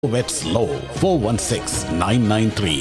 Vets Law 416 993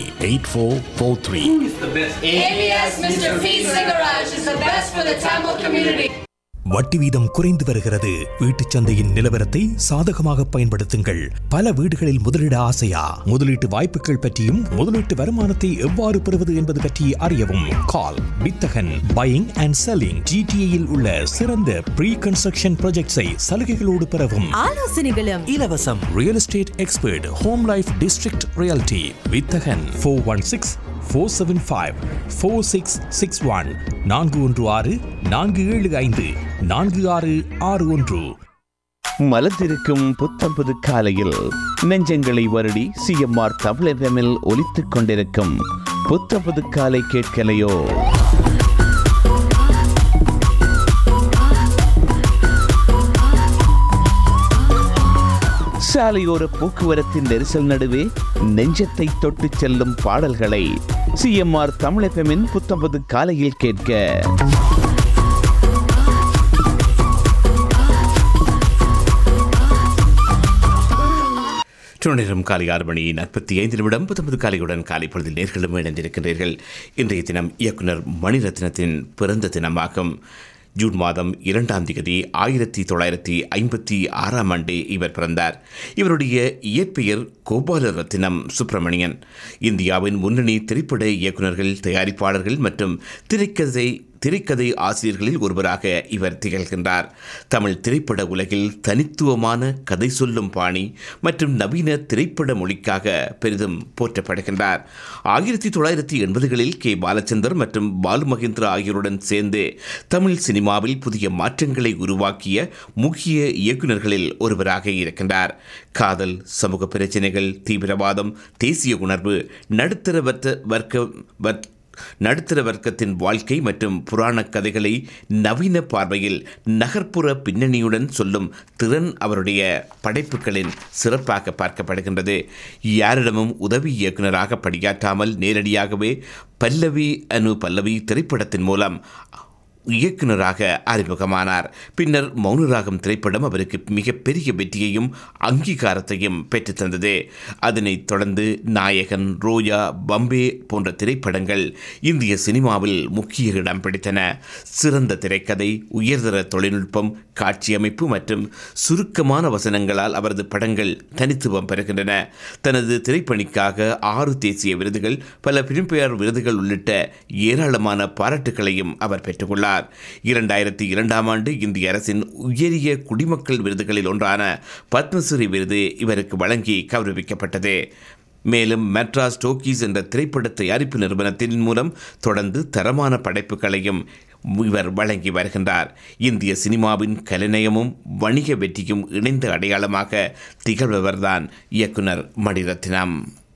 8443. ABS Mr. P. Singaraj is the best for the Tamil community. வட்டி வீதம் குறைந்து வருகிறது வீட்டுச் சந்தையின் நிலவரத்தை சாதகமாக பயன்படுத்துங்கள் பல வீடுகளில் முதலீட ஆசையா முதலீட்டு வாய்ப்புகள் பற்றியும் முதலீட்டு வருமானத்தை எவ்வாறு பெறுவது என்பது பற்றி அறியவும் கால் வித்தகன் பையிங் அண்ட் செல்லிங் ஜிடிஏயில் உள்ள சிறந்த ப்ரீ கன்ஸ்ட்ரக்ஷன் ப்ராஜெக்ட்ஸை சலுகைகளோடு பெறவும் ஆலோசனைகளும் இலவசம் real estate expert home life district reality வித்தகன் four one six four seven five four six six one நான்கு ஒன்று ஆறு நான்கு ஏழு ஐந்து நான்கு ஆறு ஆறு ஒன்று மலர்ந்திருக்கும் புத்தம் புது காலையில் நெஞ்சங்களை வருடி சிஎம்ஆர் தமிழகமில் ஒலித்துக் கொண்டிருக்கும் புத்தம் புது காலை கேட்கலையோ சாலையோர போக்குவரத்தின் நெரிசல் நடுவே நெஞ்சத்தை தொட்டுச் செல்லும் பாடல்களை சிஎம்ஆர் தமிழகமின் புத்தம்பது காலையில் கேட்க நேரம் காலை ஆறு மணி நாற்பத்தி ஐந்து நிமிடம் பத்தொன்பது காலையுடன் காலை பொழுதில் நேர்களும் இணைந்திருக்கின்றீர்கள் இன்றைய தினம் இயக்குனர் மணிரத்னத்தின் பிறந்த தினமாகும் ஜூன் மாதம் இரண்டாம் தேதி ஆயிரத்தி தொள்ளாயிரத்தி ஐம்பத்தி ஆறாம் ஆண்டு இவர் பிறந்தார் இவருடைய இயற்பெயர் கோபால ரத்தினம் சுப்பிரமணியன் இந்தியாவின் முன்னணி திரைப்பட இயக்குனர்கள் தயாரிப்பாளர்கள் மற்றும் திரைக்கதை திரைக்கதை ஆசிரியர்களில் ஒருவராக இவர் திகழ்கின்றார் தமிழ் திரைப்பட உலகில் தனித்துவமான கதை சொல்லும் பாணி மற்றும் நவீன திரைப்பட மொழிக்காக பெரிதும் போற்றப்படுகின்றார் ஆயிரத்தி தொள்ளாயிரத்தி எண்பதுகளில் கே பாலச்சந்தர் மற்றும் பாலு மகேந்திரா ஆகியோருடன் சேர்ந்து தமிழ் சினிமாவில் புதிய மாற்றங்களை உருவாக்கிய முக்கிய இயக்குநர்களில் ஒருவராக இருக்கின்றார் காதல் சமூக பிரச்சனைகள் தீவிரவாதம் தேசிய உணர்வு நடுத்தர வர்க்க வர்க்க வர்க்க நடுத்தர வர்க்கத்தின் வாழ்க்கை மற்றும் புராணக் கதைகளை நவீன பார்வையில் நகர்ப்புற பின்னணியுடன் சொல்லும் திறன் அவருடைய படைப்புகளின் சிறப்பாக பார்க்கப்படுகின்றது யாரிடமும் உதவி இயக்குநராக பணியாற்றாமல் நேரடியாகவே பல்லவி அனு பல்லவி திரைப்படத்தின் மூலம் இயக்குனராக அறிமுகமானார் பின்னர் மௌனராகம் திரைப்படம் அவருக்கு மிகப்பெரிய வெற்றியையும் அங்கீகாரத்தையும் பெற்றுத்தந்தது அதனைத் தொடர்ந்து நாயகன் ரோயா பம்பே போன்ற திரைப்படங்கள் இந்திய சினிமாவில் முக்கிய இடம் பிடித்தன சிறந்த திரைக்கதை உயர்தர தொழில்நுட்பம் காட்சியமைப்பு மற்றும் சுருக்கமான வசனங்களால் அவரது படங்கள் தனித்துவம் பெறுகின்றன தனது திரைப்பணிக்காக ஆறு தேசிய விருதுகள் பல பிலிம்பேர் விருதுகள் உள்ளிட்ட ஏராளமான பாராட்டுகளையும் அவர் பெற்றுள்ளார் இரண்டாயிரத்தி இரண்டாம் ஆண்டு இந்திய அரசின் உயரிய குடிமக்கள் விருதுகளில் ஒன்றான பத்மஸ்ரீ விருது இவருக்கு வழங்கி கௌரவிக்கப்பட்டது மேலும் மெட்ராஸ் டோக்கீஸ் என்ற திரைப்பட தயாரிப்பு நிறுவனத்தின் மூலம் தொடர்ந்து தரமான படைப்புகளையும் இவர் வழங்கி வருகின்றார் இந்திய சினிமாவின் கலைநயமும் வணிக வெற்றியும் இணைந்த அடையாளமாக திகழ்பவர்தான் இயக்குனர் மணிரத்னம்